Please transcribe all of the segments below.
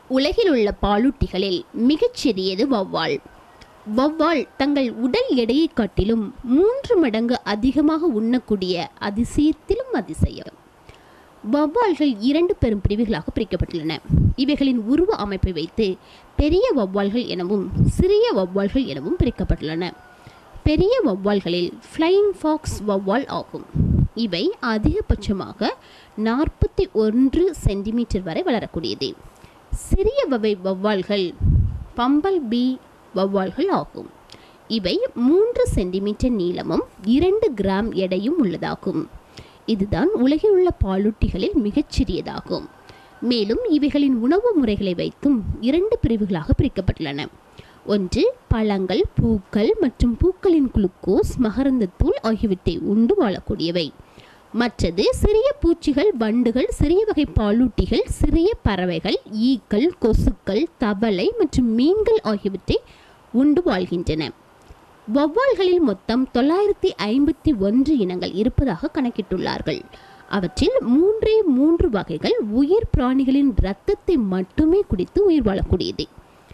உலகில் உள்ள பாலூட்டிகளில் மிகச்சிறியது வௌவால் வௌவால் தங்கள் உடல் எடையை காட்டிலும் மூன்று மடங்கு அதிகமாக உண்ணக்கூடிய அதிசயத்திலும் அதிசயம் வௌவால்கள் இரண்டு பெரும் பிரிவுகளாக பிரிக்கப்பட்டுள்ளன இவைகளின் உருவ அமைப்பை வைத்து பெரிய வௌவால்கள் எனவும் சிறிய வௌவால்கள் எனவும் பிரிக்கப்பட்டுள்ளன பெரிய வௌவால்களில் ஃப்ளையிங் ஃபாக்ஸ் வௌவால் ஆகும் இவை அதிகபட்சமாக நாற்பத்தி ஒன்று சென்டிமீட்டர் வரை வளரக்கூடியது சிறிய வகை வௌவால்கள் பம்பல் பீ வௌவால்கள் ஆகும் இவை மூன்று சென்டிமீட்டர் நீளமும் இரண்டு கிராம் எடையும் உள்ளதாகும் இதுதான் உலகில் உள்ள பாலூட்டிகளில் மிகச்சிறியதாகும் மேலும் இவைகளின் உணவு முறைகளை வைத்தும் இரண்டு பிரிவுகளாக பிரிக்கப்பட்டுள்ளன ஒன்று பழங்கள் பூக்கள் மற்றும் பூக்களின் குளுக்கோஸ் மகரந்தத்தூள் ஆகியவற்றை உண்டு வாழக்கூடியவை மற்றது சிறிய பூச்சிகள் வண்டுகள் சிறிய வகை பாலூட்டிகள் சிறிய பறவைகள் ஈக்கள் கொசுக்கள் தவளை மற்றும் மீன்கள் ஆகியவற்றை உண்டு வாழ்கின்றன வௌவால்களில் மொத்தம் தொள்ளாயிரத்தி ஐம்பத்தி ஒன்று இனங்கள் இருப்பதாக கணக்கிட்டுள்ளார்கள் அவற்றில் மூன்றே மூன்று வகைகள் உயிர் பிராணிகளின் இரத்தத்தை மட்டுமே குடித்து உயிர் வாழக்கூடியது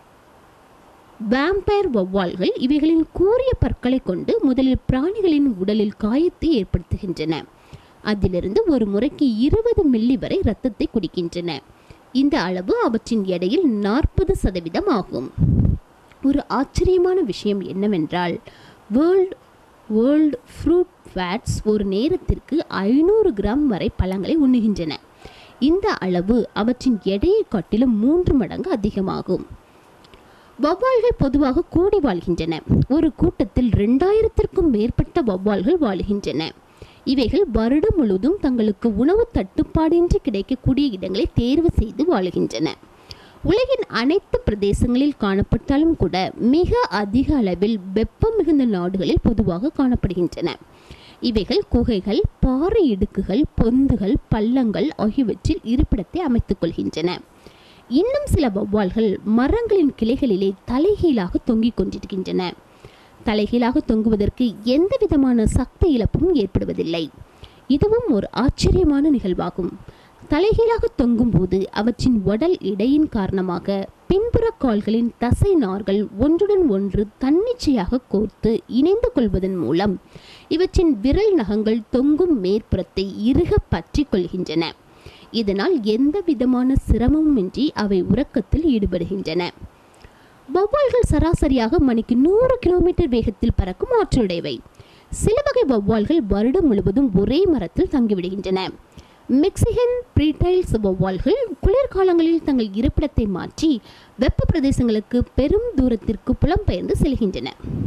வேம்பயர் வௌவால்கள் இவைகளின் கூரிய பற்களை கொண்டு முதலில் பிராணிகளின் உடலில் காயத்தை ஏற்படுத்துகின்றன அதிலிருந்து ஒரு முறைக்கு இருபது மில்லி வரை இரத்தத்தை குடிக்கின்றன இந்த அளவு அவற்றின் எடையில் நாற்பது சதவீதம் ஆகும் ஒரு ஆச்சரியமான விஷயம் என்னவென்றால் வேர்ல்ட் வேர்ல்ட் ஃப்ரூட் ஃபேட்ஸ் ஒரு நேரத்திற்கு ஐநூறு கிராம் வரை பழங்களை உண்ணுகின்றன இந்த அளவு அவற்றின் எடையை காட்டிலும் மூன்று மடங்கு அதிகமாகும் வௌவால்கள் பொதுவாக கூடி வாழ்கின்றன ஒரு கூட்டத்தில் ரெண்டாயிரத்திற்கும் மேற்பட்ட வௌவால்கள் வாழுகின்றன இவைகள் வருடம் முழுவதும் தங்களுக்கு உணவு தட்டுப்பாடின்றி கிடைக்கக்கூடிய இடங்களை தேர்வு செய்து வாழுகின்றன உலகின் அனைத்து பிரதேசங்களில் காணப்பட்டாலும் கூட மிக அதிக அளவில் வெப்பம் மிகுந்த நாடுகளில் பொதுவாக காணப்படுகின்றன இவைகள் குகைகள் பாறை இடுக்குகள் பொந்துகள் பள்ளங்கள் ஆகியவற்றில் இருப்பிடத்தை அமைத்துக் கொள்கின்றன இன்னும் சில வௌவால்கள் மரங்களின் கிளைகளிலே தலைகீழாக தொங்கிக் கொண்டிருக்கின்றன தலைகீழாக தொங்குவதற்கு எந்த விதமான சக்தி இழப்பும் ஏற்படுவதில்லை இதுவும் ஒரு ஆச்சரியமான நிகழ்வாகும் தலைகீழாக தொங்கும் போது அவற்றின் உடல் எடையின் காரணமாக பின்புற கால்களின் தசை நார்கள் ஒன்றுடன் ஒன்று தன்னிச்சையாக கோர்த்து இணைந்து கொள்வதன் மூலம் இவற்றின் விரல் நகங்கள் தொங்கும் மேற்புறத்தை இறுக பற்றி கொள்கின்றன இதனால் எந்த விதமான சிரமமுமின்றி அவை உறக்கத்தில் ஈடுபடுகின்றன வௌவால்கள் சராசரியாக மணிக்கு நூறு கிலோமீட்டர் வேகத்தில் பறக்கும் ஆற்றலுடையவை சில வகை வௌவால்கள் வருடம் முழுவதும் ஒரே மரத்தில் தங்கிவிடுகின்றன மெக்சிகன் பிரீடைல்ஸ் வௌவால்கள் குளிர்காலங்களில் தங்கள் இருப்பிடத்தை மாற்றி வெப்ப பிரதேசங்களுக்கு பெரும் தூரத்திற்கு புலம்பெயர்ந்து செல்கின்றன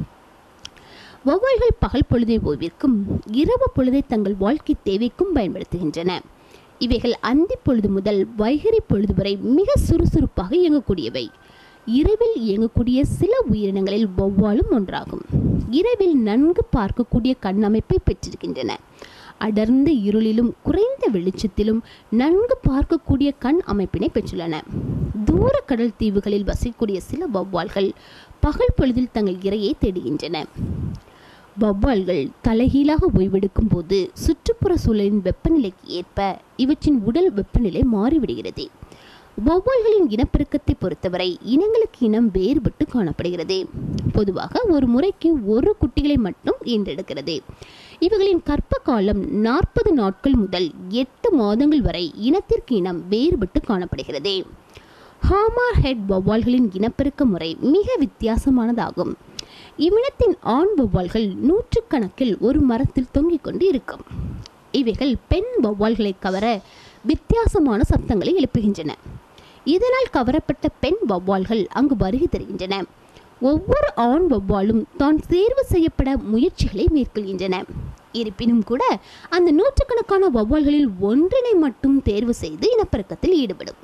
வௌவால்கள் பகல் பொழுதை ஓய்விற்கும் இரவு பொழுதை தங்கள் வாழ்க்கை தேவைக்கும் பயன்படுத்துகின்றன இவைகள் அந்தி பொழுது முதல் வைகரி பொழுது வரை மிக சுறுசுறுப்பாக இயங்கக்கூடியவை இரவில் இயங்கக்கூடிய சில உயிரினங்களில் வௌவாலும் ஒன்றாகும் இரவில் நன்கு பார்க்கக்கூடிய கண் அமைப்பை பெற்றிருக்கின்றன அடர்ந்த இருளிலும் குறைந்த வெளிச்சத்திலும் நன்கு பார்க்கக்கூடிய கண் அமைப்பினை பெற்றுள்ளன தூர கடல் தீவுகளில் வசிக்கக்கூடிய சில வௌவால்கள் பகல் பொழுதில் தங்கள் இரையை தேடுகின்றன வௌவால்கள் தலைகீழாக ஓய்வெடுக்கும் போது சுற்றுப்புற சூழலின் வெப்பநிலைக்கு ஏற்ப இவற்றின் உடல் வெப்பநிலை மாறிவிடுகிறது வௌவால்களின் இனப்பெருக்கத்தை பொறுத்தவரை இனங்களுக்கு இனம் வேறுபட்டு காணப்படுகிறது பொதுவாக ஒரு முறைக்கு ஒரு குட்டிகளை மட்டும் ஈன்றெடுக்கிறது இவைகளின் கற்ப காலம் நாற்பது நாட்கள் முதல் எட்டு மாதங்கள் வரை இனத்திற்கு இனம் வேறுபட்டு காணப்படுகிறது ஹாமார் ஹெட் வௌவால்களின் இனப்பெருக்க முறை மிக வித்தியாசமானதாகும் இவ்வினத்தின் ஆண் வௌவால்கள் நூற்றுக்கணக்கில் ஒரு மரத்தில் தொங்கிக் கொண்டு இருக்கும் இவைகள் பெண் வௌவால்களை கவர வித்தியாசமான சத்தங்களை எழுப்புகின்றன இதனால் கவரப்பட்ட பெண் வௌவால்கள் அங்கு வருகை தருகின்றன ஒவ்வொரு ஆண் வௌவாலும் தான் தேர்வு செய்யப்பட முயற்சிகளை மேற்கொள்கின்றன இருப்பினும் கூட அந்த நூற்றுக்கணக்கான வௌவால்களில் ஒன்றினை மட்டும் தேர்வு செய்து இனப்பெருக்கத்தில் ஈடுபடும்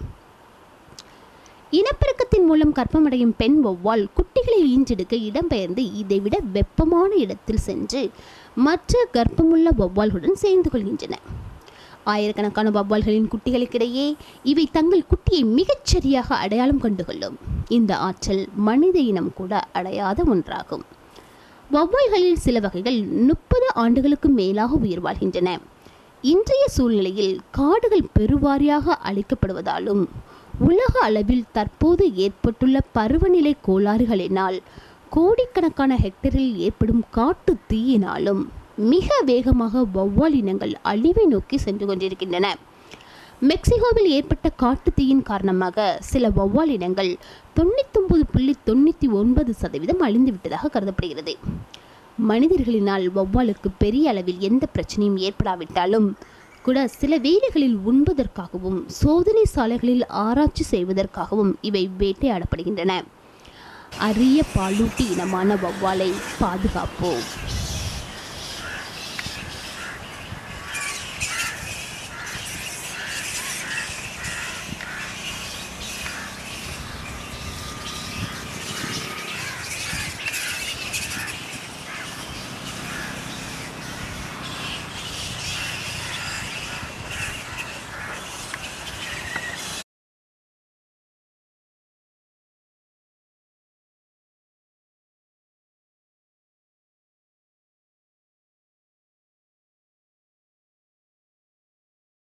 இனப்பெருக்கத்தின் மூலம் கற்பமடையும் பெண் வௌவால் குட்டிகளை ஈன்றெடுக்க இடம்பெயர்ந்து இதைவிட வெப்பமான இடத்தில் சென்று மற்ற கர்ப்பமுள்ள வௌவால்களுடன் சேர்ந்து கொள்கின்றன ஆயிரக்கணக்கான வௌவால்களின் குட்டிகளுக்கிடையே இவை தங்கள் குட்டியை மிகச்சரியாக அடையாளம் கண்டுகொள்ளும் இந்த ஆற்றல் மனித இனம் கூட அடையாத ஒன்றாகும் வௌவால்களில் சில வகைகள் முப்பது ஆண்டுகளுக்கு மேலாக உயிர் வாழ்கின்றன இன்றைய சூழ்நிலையில் காடுகள் பெருவாரியாக அழிக்கப்படுவதாலும் உலக அளவில் தற்போது ஏற்பட்டுள்ள பருவநிலை கோளாறுகளினால் கோடிக்கணக்கான ஹெக்டரில் ஏற்படும் காட்டு தீயினாலும் மிக வேகமாக வௌவால் இனங்கள் அழிவை நோக்கி சென்று கொண்டிருக்கின்றன மெக்சிகோவில் ஏற்பட்ட காட்டுத் தீயின் காரணமாக சில வௌவால் இனங்கள் தொண்ணூத்தொன்பது புள்ளி தொண்ணூற்றி ஒன்பது சதவீதம் அழிந்து விட்டதாக கருதப்படுகிறது மனிதர்களினால் வௌவாலுக்கு பெரிய அளவில் எந்த பிரச்சனையும் ஏற்படாவிட்டாலும் கூட சில வேலைகளில் உண்பதற்காகவும் சோதனை சாலைகளில் ஆராய்ச்சி செய்வதற்காகவும் இவை வேட்டையாடப்படுகின்றன அரிய பாலூட்டி இனமான வௌவாலை பாதுகாப்போம்